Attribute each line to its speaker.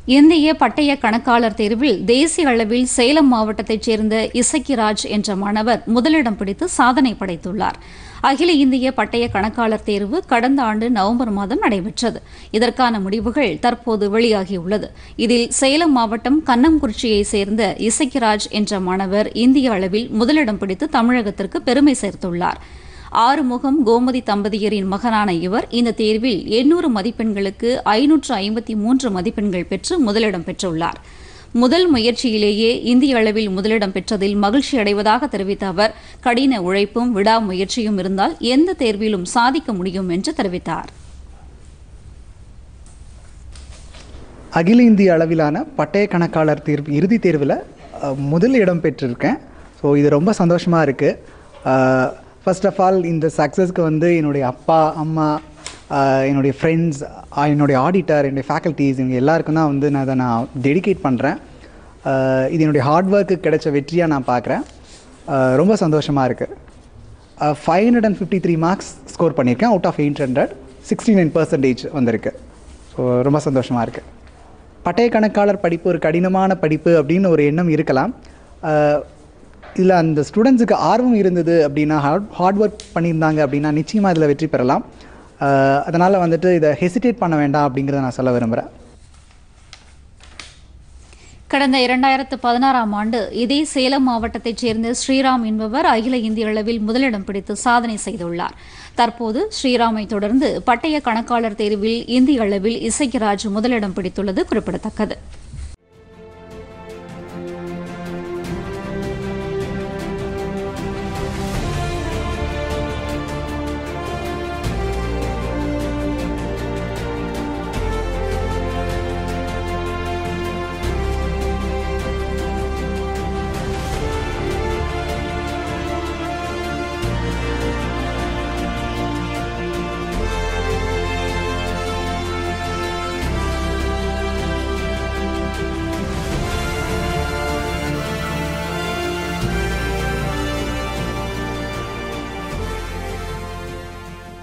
Speaker 1: இந்திய பட்டய கணக்காளர் தேர்வில் தேசிய அளவில் சேலம் மாவட்டத்தைச் சேர்ந்த இசக்கிராஜ் என்ற மாணவர் முதலிடம் பிடித்து சாதனை படைத்துள்ளார் அகில இந்திய பட்டய கணக்காளர் தேர்வு கடந்த ஆண்டு நவம்பர் மாதம் நடைபெற்றது இதற்கான முடிவுகள் தற்போது வெளியாகியுள்ளது இதில் சேலம் மாவட்டம் கன்னம்குறிச்சியைச் சேர்ந்த இசக்கிராஜ் என்ற மாணவர் இந்திய அளவில் முதலிடம் பிடித்து தமிழகத்திற்கு பெருமை சேர்த்துள்ளார் ஆறுமுகம் கோமதி தம்பதியரின் மகனான இவர் இந்த தேர்வில் எண்ணூறு மதிப்பெண்களுக்கு ஐநூற்று ஐம்பத்தி மூன்று மதிப்பெண்கள் பெற்று முதலிடம் பெற்றுள்ளார் முதல் முயற்சியிலேயே இந்திய அளவில் முதலிடம் பெற்றதில் மகிழ்ச்சி அடைவதாக தெரிவித்த அவர் கடின உழைப்பும் விடாமுயற்சியும் இருந்தால் எந்த தேர்விலும் சாதிக்க முடியும் என்று தெரிவித்தார்
Speaker 2: அகில இந்திய அளவிலான பட்டய கணக்காளர் தேர்வு இறுதி தேர்வில் அஹ், முதல் இடம் பெற்றிருக்கேன் ஸோ இது ரொம்ப சந்தோஷமாக இருக்குது ஃபர்ஸ்ட் ஆஃப் ஆல் இந்த சக்ஸஸ்க்கு வந்து என்னுடைய அப்பா அம்மா அஹ், என்னுடைய ஃப்ரெண்ட்ஸ் என்னுடைய ஆடிட்டர் என்னுடைய ஃபேக்கல்ட்டிஸ் இவங்க எல்லாருக்கும் தான் வந்து நான் அதை நான் டெடிகேட் பண்ணுறேன் இது என்னுடைய ஹார்ட் ஒர்க்கு கிடைச்ச வெற்றியாக நான் பார்க்குறேன் ரொம்ப சந்தோஷமாக இருக்குது five hundred and fifty three marks score பண்ணியிருக்கேன் out of eight hundred sixty nine percentage வந்திருக்கு ஸோ ரொம்ப சந்தோஷமாக இருக்குது பட்டய கணக்காளர் படிப்பு ஒரு கடினமான படிப்பு அப்படின்னு ஒரு எண்ணம் இருக்கலாம் இதில் அந்த ஸ்டூடெண்ட்ஸுக்கு ஆர்வம் இருந்தது அப்படின்னா ஹார்ட் ஹார்ட் ஒர்க் பண்ணியிருந்தாங்க அப்படின்னா நிச்சயமாக இதில் வெற்றி பெறலாம் அதனால் வந்துட்டு இதை ஹெசிடேட் பண்ண வேண்டாம் அப்படிங்கிறத நான் சொல்ல விரும்புகிறேன்
Speaker 1: கடந்த இரண்டாயிரத்து பதினாறாம் ஆண்டு இதே சேலம் மாவட்டத்தைச் சேர்ந்த ஸ்ரீராம் என்பவர் அகில இந்திய அளவில் முதலிடம் பிடித்து சாதனை செய்துள்ளார் தற்போது ஸ்ரீராமை தொடர்ந்து பட்டய கணக்காளர் தேர்வில் இந்திய அளவில் இசைக்கிராஜ் முதலிடம் பிடித்துள்ளது குறிப்பிடத்தக்கது